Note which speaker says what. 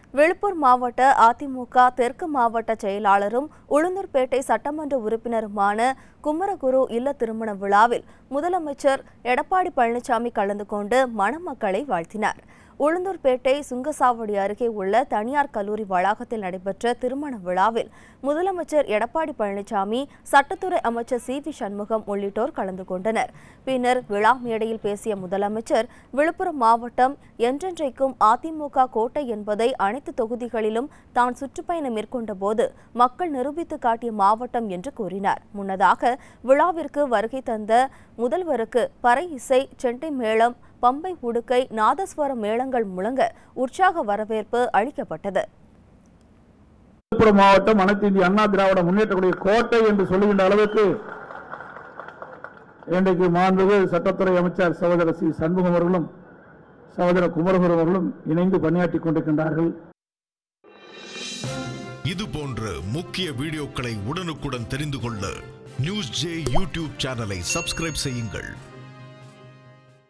Speaker 1: விழுப்புர் மாவட்ட அதிமுக தெற்கு மாவட்ட செயலாளரும் உளுந்தூர்பேட்டை சட்டமன்ற உறுப்பினருமான குமரகுரு இல்ல திருமண விழாவில் முதலமைச்சர் எடப்பாடி பழனிசாமி கலந்து கொண்டு மணமக்களை வாழ்த்தினார் உளுந்தூர்பேட்டை சுங்கசாவடி அருகே உள்ள தனியார் கல்லூரி வளாகத்தில் நடைபெற்ற திருமண விழாவில் முதலமைச்சர் எடப்பாடி பழனிசாமி சட்டத்துறை அமைச்சர் சி வி சண்முகம் உள்ளிட்டோர் கலந்து கொண்டனர் பின்னர் விழா மேடையில் பேசிய முதலமைச்சர் விழுப்புரம் மாவட்டம் என்றென்றைக்கும் அதிமுக கோட்டை என்பதை அனைத்து தொகுதிகளிலும் தான் சுற்றுப்பயணம் மேற்கொண்ட போது மக்கள் நிரூபித்து காட்டிய மாவட்டம் என்று கூறினார் முன்னதாக விழாவிற்கு வருகை தந்த முதல்வருக்கு பறை இசை செண்டை மேளம் பம்பை உடுக்கை நாதஸ்வர மேளங்கள் முழங்க உற்சாக வரவேற்பு அளிக்கப்பட்டது
Speaker 2: விழுப்புரம் மாவட்டம் அனைத்து இந்திய அண்ணா திராவிட முன்னேற்றக்கூடிய கோட்டை என்று சொல்லுகின்ற அளவுக்கு இன்றைக்கு மாண்புமிகு சட்டத்துறை அமைச்சர் சகோதரர் சி சண்முகம் அவர்களும் சகோதரர் குமரகுரு அவர்களும் இணைந்து பணியாற்றிக் கொண்டிருக்கின்றார்கள்
Speaker 3: இது போன்ற முக்கிய வீடியோக்களை உடனுக்குடன் தெரிந்து கொள்ள நியூஸ் ஜே யூடியூப் சேனலை சப்ஸ்கிரைப் செய்யுங்கள்